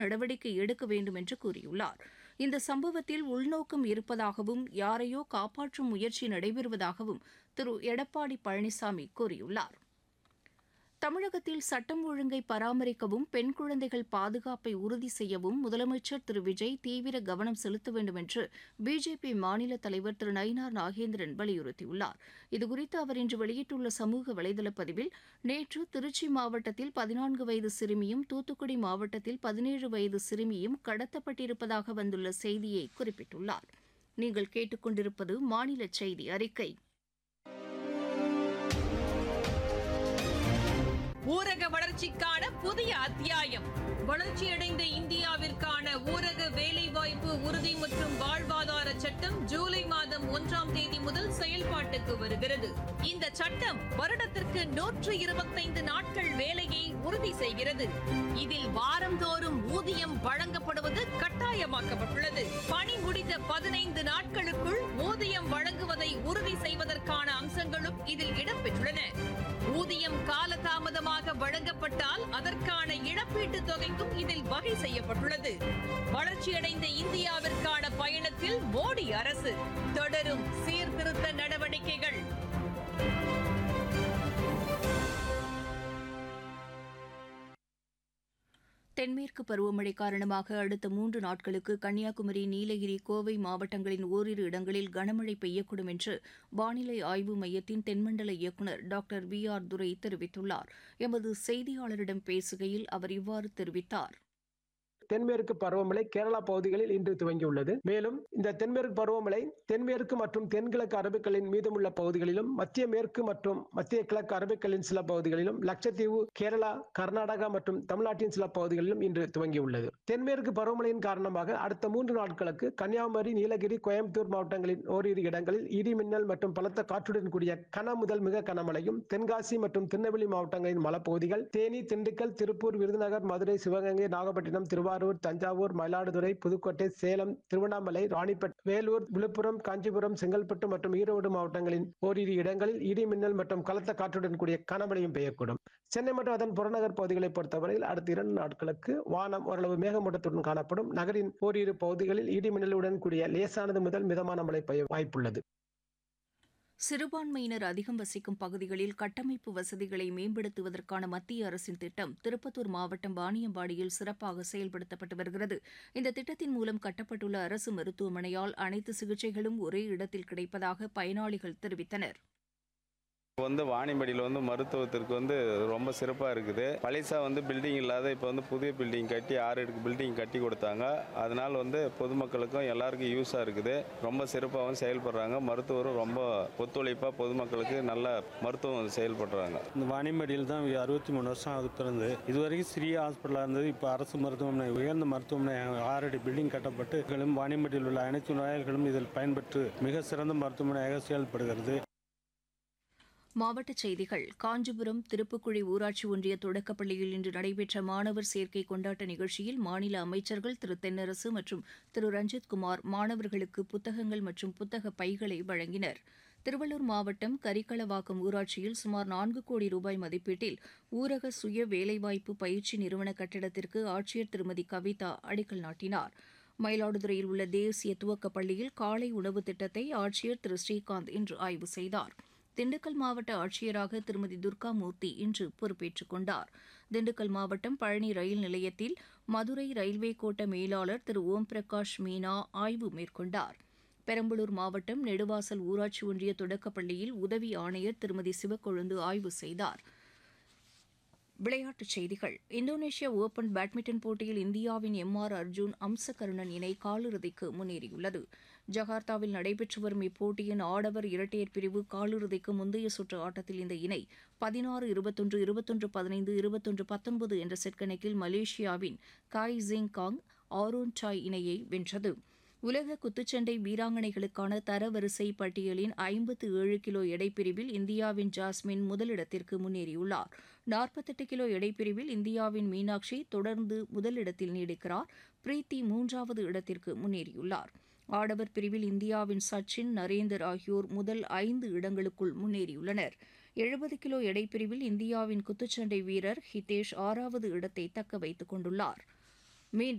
நடவடிக்கை எடுக்க வேண்டும் என்று கூறியுள்ளார் இந்த சம்பவத்தில் உள்நோக்கம் இருப்பதாகவும் யாரையோ காப்பாற்றும் முயற்சி நடைபெறுவதாகவும் திரு எடப்பாடி பழனிசாமி கூறியுள்ளார் தமிழகத்தில் சட்டம் ஒழுங்கை பராமரிக்கவும் பெண் குழந்தைகள் பாதுகாப்பை உறுதி செய்யவும் முதலமைச்சர் திரு விஜய் தீவிர கவனம் செலுத்த வேண்டும் என்று பிஜேபி மாநில தலைவர் திரு நயினார் நாகேந்திரன் வலியுறுத்தியுள்ளார் இதுகுறித்து அவர் இன்று வெளியிட்டுள்ள சமூக வலைதள பதிவில் நேற்று திருச்சி மாவட்டத்தில் பதினான்கு வயது சிறுமியும் தூத்துக்குடி மாவட்டத்தில் பதினேழு வயது சிறுமியும் கடத்தப்பட்டிருப்பதாக வந்துள்ள செய்தியை குறிப்பிட்டுள்ளார் நீங்கள் கேட்டுக்கொண்டிருப்பது மாநில செய்தி அறிக்கை ஊரக வளர்ச்சிக்கான புதிய அத்தியாயம் வளர்ச்சியடைந்த இந்தியாவிற்கான ஊரக வேலைவாய்ப்பு உறுதி மற்றும் வாழ்வாதார சட்டம் ஜூலை மாதம் ஒன்றாம் தேதி முதல் செயல்பாட்டுக்கு வருகிறது இந்த சட்டம் வருடத்திற்கு நூற்று இருபத்தைந்து நாட்கள் வேலையை உறுதி செய்கிறது இதில் வாரந்தோறும் ஊதியம் வழங்கப்படுவது கட்டாயமாக்கப்பட்டுள்ளது பணி முடிந்த பதினைந்து நாட்களுக்குள் ஊதியம் வழங்குவதை உறுதி செய்வதற்கான அம்சங்களும் இதில் இடம்பெற்றுள்ளன ஊதியம் காலதாமதமாக வழங்கப்பட்டால் அதற்கான இழப்பீட்டுத் தொகைக்கும் இதில் வகை செய்யப்பட்டுள்ளது வளர்ச்சியடைந்த இந்தியாவிற்கான பயணத்தில் மோடி அரசு தொடரும் சீர்திருத்த நடவடிக்கைகள் தென்மேற்கு பருவமழை காரணமாக அடுத்த மூன்று நாட்களுக்கு கன்னியாகுமரி நீலகிரி கோவை மாவட்டங்களின் ஓரிரு இடங்களில் கனமழை பெய்யக்கூடும் என்று வானிலை ஆய்வு மையத்தின் தென்மண்டல இயக்குநர் டாக்டர் வி ஆர் துரை தெரிவித்துள்ளார் எமது செய்தியாளரிடம் பேசுகையில் அவர் இவ்வாறு தெரிவித்தார் தென்மேற்கு பருவமழை கேரளா பகுதிகளில் இன்று துவங்கியுள்ளது மேலும் இந்த தென்மேற்கு பருவமழை தென்மேற்கு மற்றும் தென்கிழக்கு அரபிக்கலின் மீதமுள்ள பகுதிகளிலும் மத்திய மேற்கு மற்றும் மத்திய கிழக்கு அரபிக்கலின் சில பகுதிகளிலும் லட்சத்தீவு கேரளா கர்நாடகா மற்றும் தமிழ்நாட்டின் சில பகுதிகளிலும் இன்று துவங்கியுள்ளது தென்மேற்கு பருவமழையின் காரணமாக அடுத்த மூன்று நாட்களுக்கு கன்னியாகுமரி நீலகிரி கோயம்புத்தூர் மாவட்டங்களின் ஓரிரு இடங்களில் இடி மின்னல் மற்றும் பலத்த காற்றுடன் கூடிய கன முதல் மிக கனமழையும் தென்காசி மற்றும் திருநெல்வேலி மாவட்டங்களின் மலைப்பகுதிகள் தேனி திண்டுக்கல் திருப்பூர் விருதுநகர் மதுரை சிவகங்கை நாகப்பட்டினம் திருவாரூர் தஞ்சாவூர் மயிலாடுதுறை புதுக்கோட்டை சேலம் திருவண்ணாமலை ராணிப்பேட் வேலூர் விழுப்புரம் காஞ்சிபுரம் செங்கல்பட்டு மற்றும் ஈரோடு மாவட்டங்களின் ஓரிரு இடங்களில் இடி மின்னல் மற்றும் கலத்த காற்றுடன் கூடிய கனமழையும் பெய்யக்கூடும் சென்னை மற்றும் அதன் புறநகர் பகுதிகளை பொறுத்தவரையில் அடுத்த இரண்டு நாட்களுக்கு வானம் ஓரளவு மேகமூட்டத்துடன் காணப்படும் நகரின் ஓரிரு பகுதிகளில் இடி மின்னலுடன் கூடிய லேசானது முதல் மிதமான மழை பெய்ய வாய்ப்புள்ளது சிறுபான்மையினர் அதிகம் வசிக்கும் பகுதிகளில் கட்டமைப்பு வசதிகளை மேம்படுத்துவதற்கான மத்திய அரசின் திட்டம் திருப்பத்தூர் மாவட்டம் வாணியம்பாடியில் சிறப்பாக செயல்படுத்தப்பட்டு வருகிறது இந்த திட்டத்தின் மூலம் கட்டப்பட்டுள்ள அரசு மருத்துவமனையால் அனைத்து சிகிச்சைகளும் ஒரே இடத்தில் கிடைப்பதாக பயனாளிகள் தெரிவித்தனர் இப்போ வந்து வாணியம்படியில் வந்து மருத்துவத்திற்கு வந்து ரொம்ப சிறப்பாக இருக்குது பழைசா வந்து பில்டிங் இல்லாத இப்போ வந்து புதிய பில்டிங் கட்டி ஆறு அடுக்கு பில்டிங் கட்டி கொடுத்தாங்க அதனால் வந்து பொதுமக்களுக்கும் எல்லாருக்கும் யூஸாக இருக்குது ரொம்ப சிறப்பாகவும் செயல்படுறாங்க மருத்துவரும் ரொம்ப ஒத்துழைப்பாக பொதுமக்களுக்கு நல்ல மருத்துவம் செயல்படுறாங்க இந்த வாணியம்படியில் தான் அறுபத்தி மூணு வருஷம் ஆகுது பிறந்து இதுவரைக்கும் சிறிய ஹாஸ்பிட்டலாக இருந்தது இப்போ அரசு மருத்துவமனை உயர்ந்த மருத்துவமனை ஆறடி பில்டிங் கட்டப்பட்டு களும் வாணியம்படியில் உள்ள அனைத்து நோயாளிகளும் இதில் பயன்பெற்று மிக சிறந்த மருத்துவமனையாக செயல்படுகிறது மாவட்டச் செய்திகள் காஞ்சிபுரம் திருப்புக்குழி ஊராட்சி ஒன்றிய தொடக்கப்பள்ளியில் இன்று நடைபெற்ற மாணவர் சேர்க்கை கொண்டாட்ட நிகழ்ச்சியில் மாநில அமைச்சர்கள் திரு தென்னரசு மற்றும் திரு ரஞ்சித்குமார் மாணவர்களுக்கு புத்தகங்கள் மற்றும் புத்தக பைகளை வழங்கினர் திருவள்ளூர் மாவட்டம் கரிகளவாக்கம் ஊராட்சியில் சுமார் நான்கு கோடி ரூபாய் மதிப்பீட்டில் ஊரக சுய வேலைவாய்ப்பு பயிற்சி நிறுவன கட்டிடத்திற்கு ஆட்சியர் திருமதி கவிதா அடிக்கல் நாட்டினார் மயிலாடுதுறையில் உள்ள தேசிய துவக்கப் பள்ளியில் காலை உணவு திட்டத்தை ஆட்சியர் திரு ஸ்ரீகாந்த் இன்று ஆய்வு செய்தார் திண்டுக்கல் மாவட்ட ஆட்சியராக திருமதி துர்காமூர்த்தி இன்று பொறுப்பேற்றுக் கொண்டார் திண்டுக்கல் மாவட்டம் பழனி ரயில் நிலையத்தில் மதுரை ரயில்வே கோட்ட மேலாளர் திரு ஓம் பிரகாஷ் மீனா ஆய்வு மேற்கொண்டார் பெரம்பலூர் மாவட்டம் நெடுவாசல் ஊராட்சி ஒன்றிய தொடக்கப்பள்ளியில் உதவி ஆணையர் திருமதி சிவக்கொழுந்து ஆய்வு செய்தார் விளையாட்டுச் செய்திகள் இந்தோனேஷியா ஓபன் பேட்மிண்டன் போட்டியில் இந்தியாவின் எம் ஆர் அர்ஜுன் அம்சகருணன் இணை காலிறுதிக்கு முன்னேறியுள்ளது ஜகார்த்தாவில் நடைபெற்று வரும் இப்போட்டியின் ஆடவர் இரட்டையர் பிரிவு காலிறுதிக்கு முந்தைய சுற்று ஆட்டத்தில் இந்த இணை பதினாறு இருபத்தொன்று இருபத்தொன்று பதினைந்து இருபத்தொன்று பத்தொன்பது என்ற செட் கணக்கில் மலேசியாவின் காய் ஜிங் காங் ஆரோன் டாய் இணையை வென்றது உலக குத்துச்சண்டை வீராங்கனைகளுக்கான தரவரிசை பட்டியலின் ஐம்பத்து ஏழு கிலோ எடைப்பிரிவில் இந்தியாவின் ஜாஸ்மின் முதலிடத்திற்கு முன்னேறியுள்ளார் நாற்பத்தெட்டு கிலோ எடைப்பிரிவில் இந்தியாவின் மீனாட்சி தொடர்ந்து முதலிடத்தில் நீடிக்கிறார் பிரீத்தி மூன்றாவது இடத்திற்கு முன்னேறியுள்ளார் ஆடவர் பிரிவில் இந்தியாவின் சச்சின் நரேந்தர் ஆகியோர் முதல் ஐந்து இடங்களுக்குள் முன்னேறியுள்ளனர் எழுபது கிலோ எடைப்பிரிவில் இந்தியாவின் குத்துச்சண்டை வீரர் ஹிதேஷ் ஆறாவது இடத்தை தக்க வைத்துக் கொண்டுள்ளார் மீண்டும்